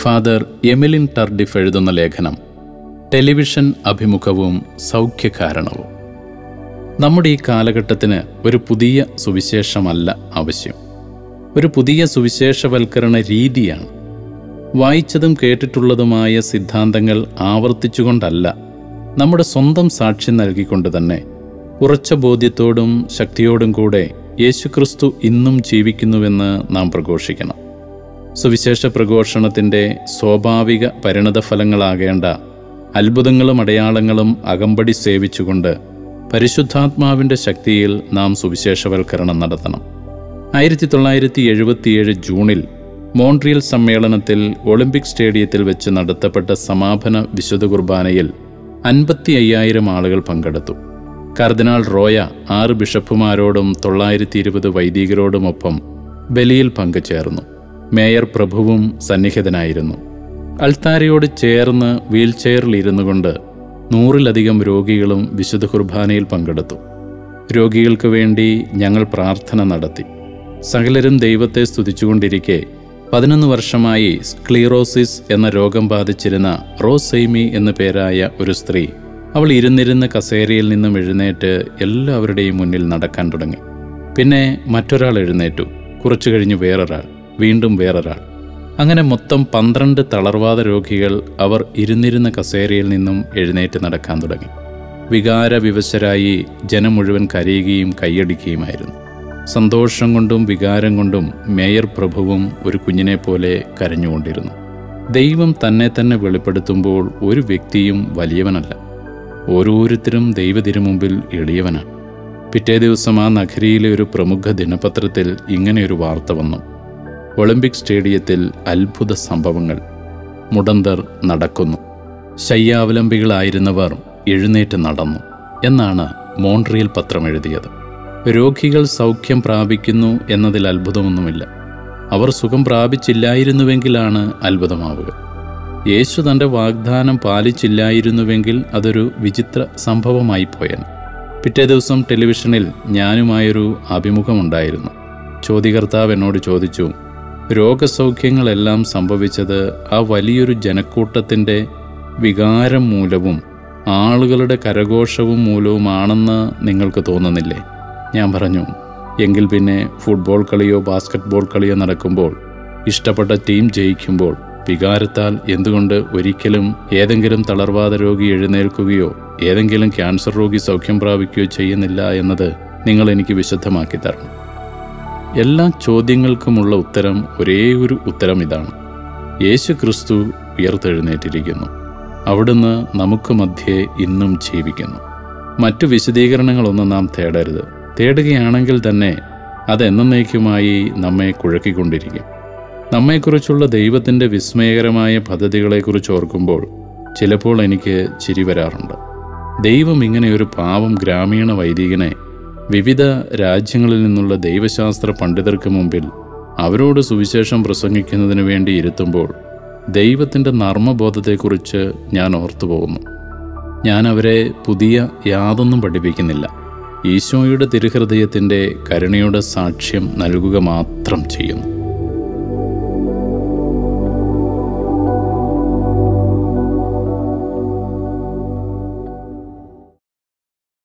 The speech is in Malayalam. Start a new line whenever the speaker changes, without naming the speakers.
ഫാദർ എമിലിൻ ടർഡിഫ് എഴുതുന്ന ലേഖനം ടെലിവിഷൻ അഭിമുഖവും സൗഖ്യകാരണവും നമ്മുടെ ഈ കാലഘട്ടത്തിന് ഒരു പുതിയ സുവിശേഷമല്ല ആവശ്യം ഒരു പുതിയ സുവിശേഷവൽക്കരണ രീതിയാണ് വായിച്ചതും കേട്ടിട്ടുള്ളതുമായ സിദ്ധാന്തങ്ങൾ ആവർത്തിച്ചുകൊണ്ടല്ല നമ്മുടെ സ്വന്തം സാക്ഷ്യം നൽകിക്കൊണ്ട് തന്നെ ഉറച്ച ബോധ്യത്തോടും ശക്തിയോടും കൂടെ യേശുക്രിസ്തു ഇന്നും ജീവിക്കുന്നുവെന്ന് നാം പ്രഘോഷിക്കണം സുവിശേഷ പ്രഘോഷണത്തിൻ്റെ സ്വാഭാവിക പരിണതഫലങ്ങളാകേണ്ട അത്ഭുതങ്ങളും അടയാളങ്ങളും അകമ്പടി സേവിച്ചുകൊണ്ട് പരിശുദ്ധാത്മാവിൻ്റെ ശക്തിയിൽ നാം സുവിശേഷവൽക്കരണം നടത്തണം ആയിരത്തി തൊള്ളായിരത്തി എഴുപത്തിയേഴ് ജൂണിൽ മോൺട്രിയൽ സമ്മേളനത്തിൽ ഒളിമ്പിക് സ്റ്റേഡിയത്തിൽ വെച്ച് നടത്തപ്പെട്ട സമാപന വിശുദ്ധ കുർബാനയിൽ അൻപത്തി അയ്യായിരം ആളുകൾ പങ്കെടുത്തു കർദിനാൾ റോയ ആറ് ബിഷപ്പുമാരോടും തൊള്ളായിരത്തി ഇരുപത് വൈദികരോടുമൊപ്പം ബലിയിൽ പങ്കുചേർന്നു മേയർ പ്രഭുവും സന്നിഹിതനായിരുന്നു അൾത്താരയോട് ചേർന്ന് വീൽചെയറിൽ ഇരുന്നു കൊണ്ട് നൂറിലധികം രോഗികളും വിശുദ്ധ കുർബാനയിൽ പങ്കെടുത്തു രോഗികൾക്ക് വേണ്ടി ഞങ്ങൾ പ്രാർത്ഥന നടത്തി സകലരും ദൈവത്തെ സ്തുതിച്ചുകൊണ്ടിരിക്കെ പതിനൊന്ന് വർഷമായി സ്ക്ലീറോസിസ് എന്ന രോഗം ബാധിച്ചിരുന്ന റോസെയ്മി എന്നു പേരായ ഒരു സ്ത്രീ അവൾ ഇരുന്നിരുന്ന കസേരയിൽ നിന്നും എഴുന്നേറ്റ് എല്ലാവരുടെയും മുന്നിൽ നടക്കാൻ തുടങ്ങി പിന്നെ മറ്റൊരാൾ എഴുന്നേറ്റു കുറച്ചു കഴിഞ്ഞ് വേറൊരാൾ വീണ്ടും വേറൊരാൾ അങ്ങനെ മൊത്തം പന്ത്രണ്ട് തളർവാദ രോഗികൾ അവർ ഇരുന്നിരുന്ന കസേരയിൽ നിന്നും എഴുന്നേറ്റ് നടക്കാൻ തുടങ്ങി വികാരവിവശരായി ജനം മുഴുവൻ കരയുകയും കൈയടിക്കുകയുമായിരുന്നു സന്തോഷം കൊണ്ടും വികാരം കൊണ്ടും മേയർ പ്രഭുവും ഒരു കുഞ്ഞിനെ പോലെ കരഞ്ഞുകൊണ്ടിരുന്നു ദൈവം തന്നെ തന്നെ വെളിപ്പെടുത്തുമ്പോൾ ഒരു വ്യക്തിയും വലിയവനല്ല ഓരോരുത്തരും ദൈവതിരുമുമ്പിൽ എളിയവനാണ് പിറ്റേ ദിവസം ആ നഗരിയിലെ ഒരു പ്രമുഖ ദിനപത്രത്തിൽ ഇങ്ങനെയൊരു വാർത്ത വന്നു ഒളിമ്പിക് സ്റ്റേഡിയത്തിൽ അത്ഭുത സംഭവങ്ങൾ മുടന്തർ നടക്കുന്നു ശയ്യാവലംബികളായിരുന്നവർ എഴുന്നേറ്റ് നടന്നു എന്നാണ് മോൺട്രിയൽ പത്രം എഴുതിയത് രോഗികൾ സൗഖ്യം പ്രാപിക്കുന്നു എന്നതിൽ അത്ഭുതമൊന്നുമില്ല അവർ സുഖം പ്രാപിച്ചില്ലായിരുന്നുവെങ്കിലാണ് അത്ഭുതമാവുക യേശു തൻ്റെ വാഗ്ദാനം പാലിച്ചില്ലായിരുന്നുവെങ്കിൽ അതൊരു വിചിത്ര സംഭവമായി പോയൻ പിറ്റേ ദിവസം ടെലിവിഷനിൽ ഞാനുമായൊരു അഭിമുഖമുണ്ടായിരുന്നു ചോദ്യകർത്താവ് എന്നോട് ചോദിച്ചു രോഗസൗഖ്യങ്ങളെല്ലാം സംഭവിച്ചത് ആ വലിയൊരു ജനക്കൂട്ടത്തിൻ്റെ വികാരം മൂലവും ആളുകളുടെ കരഘോഷവും മൂലവുമാണെന്ന് നിങ്ങൾക്ക് തോന്നുന്നില്ലേ ഞാൻ പറഞ്ഞു എങ്കിൽ പിന്നെ ഫുട്ബോൾ കളിയോ ബാസ്ക്കറ്റ്ബോൾ കളിയോ നടക്കുമ്പോൾ ഇഷ്ടപ്പെട്ട ടീം ജയിക്കുമ്പോൾ വികാരത്താൽ എന്തുകൊണ്ട് ഒരിക്കലും ഏതെങ്കിലും തളർവാദ രോഗി എഴുന്നേൽക്കുകയോ ഏതെങ്കിലും ക്യാൻസർ രോഗി സൗഖ്യം പ്രാപിക്കുകയോ ചെയ്യുന്നില്ല എന്നത് നിങ്ങൾ എനിക്ക് വിശദമാക്കി തരണം എല്ലാ ചോദ്യങ്ങൾക്കുമുള്ള ഉത്തരം ഒരേ ഒരു ഉത്തരം ഇതാണ് യേശു ക്രിസ്തു ഉയർത്തെഴുന്നേറ്റിരിക്കുന്നു അവിടുന്ന് നമുക്ക് മധ്യേ ഇന്നും ജീവിക്കുന്നു മറ്റു വിശദീകരണങ്ങളൊന്നും നാം തേടരുത് തേടുകയാണെങ്കിൽ തന്നെ അത് എന്നേക്കുമായി നമ്മെ കുഴക്കിക്കൊണ്ടിരിക്കും നമ്മെക്കുറിച്ചുള്ള ദൈവത്തിൻ്റെ വിസ്മയകരമായ പദ്ധതികളെക്കുറിച്ച് ഓർക്കുമ്പോൾ ചിലപ്പോൾ എനിക്ക് ചിരി വരാറുണ്ട് ദൈവം ഇങ്ങനെ ഒരു പാവം ഗ്രാമീണ വൈദികനെ വിവിധ രാജ്യങ്ങളിൽ നിന്നുള്ള ദൈവശാസ്ത്ര പണ്ഡിതർക്ക് മുമ്പിൽ അവരോട് സുവിശേഷം പ്രസംഗിക്കുന്നതിന് വേണ്ടി ഇരുത്തുമ്പോൾ ദൈവത്തിൻ്റെ നർമ്മബോധത്തെക്കുറിച്ച് ഞാൻ ഓർത്തുപോകുന്നു ഞാൻ അവരെ പുതിയ യാതൊന്നും പഠിപ്പിക്കുന്നില്ല ഈശോയുടെ തിരുഹൃദയത്തിൻ്റെ കരുണയുടെ സാക്ഷ്യം നൽകുക മാത്രം ചെയ്യുന്നു